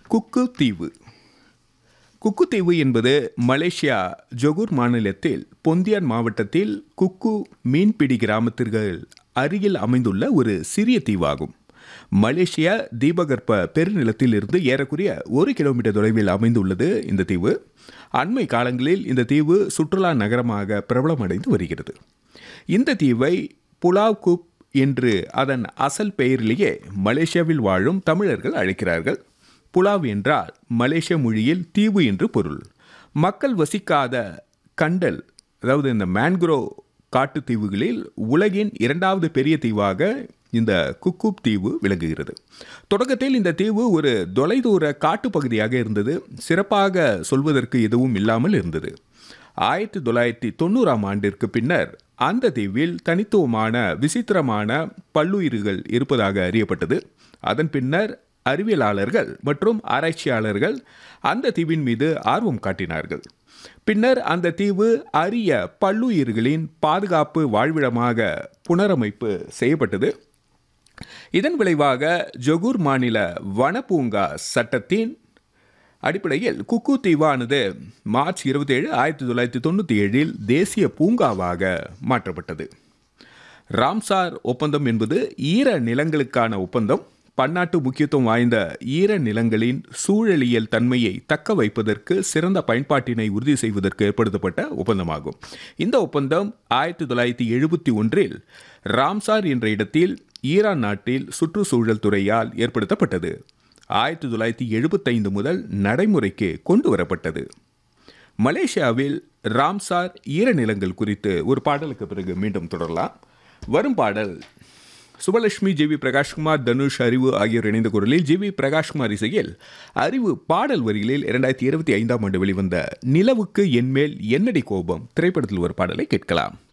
குக்கு தீவு குக்கு தீவு என்பது மலேசியா ஜொகூர் மாநிலத்தில் பொந்தியான் மாவட்டத்தில் குக்கு மீன்பிடி கிராமத்திற்கு அருகில் அமைந்துள்ள ஒரு சிறிய தீவாகும் மலேசியா தீபகற்ப பெருநிலத்தில் இருந்து ஏறக்குறைய ஒரு கிலோமீட்டர் தொலைவில் அமைந்துள்ளது இந்த தீவு அண்மை காலங்களில் இந்த தீவு சுற்றுலா நகரமாக பிரபலமடைந்து வருகிறது இந்த தீவை புலாவ் குப் என்று அதன் அசல் பெயரிலேயே மலேசியாவில் வாழும் தமிழர்கள் அழைக்கிறார்கள் புலாவ் என்றால் மலேசிய மொழியில் தீவு என்று பொருள் மக்கள் வசிக்காத கண்டல் அதாவது இந்த மேன்க்ரோ காட்டுத் தீவுகளில் உலகின் இரண்டாவது பெரிய தீவாக இந்த குக்கூப் தீவு விளங்குகிறது தொடக்கத்தில் இந்த தீவு ஒரு தொலைதூர காட்டுப்பகுதியாக இருந்தது சிறப்பாக சொல்வதற்கு எதுவும் இல்லாமல் இருந்தது ஆயிரத்தி தொள்ளாயிரத்தி தொண்ணூறாம் ஆண்டிற்கு பின்னர் அந்த தீவில் தனித்துவமான விசித்திரமான பல்லுயிர்கள் இருப்பதாக அறியப்பட்டது அதன் பின்னர் அறிவியலாளர்கள் மற்றும் ஆராய்ச்சியாளர்கள் அந்த தீவின் மீது ஆர்வம் காட்டினார்கள் பின்னர் அந்த தீவு அரிய பல்லுயிர்களின் பாதுகாப்பு வாழ்விடமாக புனரமைப்பு செய்யப்பட்டது இதன் விளைவாக ஜொகூர் மாநில வனப்பூங்கா சட்டத்தின் அடிப்படையில் குக்கு தீவானது மார்ச் இருபத்தேழு ஆயிரத்தி தொள்ளாயிரத்தி தொண்ணூற்றி ஏழில் தேசிய பூங்காவாக மாற்றப்பட்டது ராம்சார் ஒப்பந்தம் என்பது ஈர நிலங்களுக்கான ஒப்பந்தம் பன்னாட்டு முக்கியத்துவம் வாய்ந்த ஈர நிலங்களின் சூழலியல் தன்மையை தக்க வைப்பதற்கு சிறந்த பயன்பாட்டினை உறுதி செய்வதற்கு ஏற்படுத்தப்பட்ட ஒப்பந்தமாகும் இந்த ஒப்பந்தம் ஆயிரத்தி தொள்ளாயிரத்தி எழுபத்தி ஒன்றில் ராம்சார் என்ற இடத்தில் ஈரான் நாட்டில் சுற்றுச்சூழல் துறையால் ஏற்படுத்தப்பட்டது ஆயிரத்தி தொள்ளாயிரத்தி எழுபத்தைந்து முதல் நடைமுறைக்கு கொண்டு வரப்பட்டது மலேசியாவில் ராம்சார் ஈரநிலங்கள் குறித்து ஒரு பாடலுக்கு பிறகு மீண்டும் தொடரலாம் வரும் பாடல் சுபலட்சுமி ஜி வி பிரகாஷ்குமார் தனுஷ் அறிவு ஆகியோர் இணைந்த குரலில் ஜி வி பிரகாஷ்குமார் இசையில் அறிவு பாடல் வரிகளில் இரண்டாயிரத்தி இருபத்தி ஐந்தாம் ஆண்டு வெளிவந்த நிலவுக்கு என்மேல் என்னடி கோபம் திரைப்படத்தில் ஒரு பாடலை கேட்கலாம்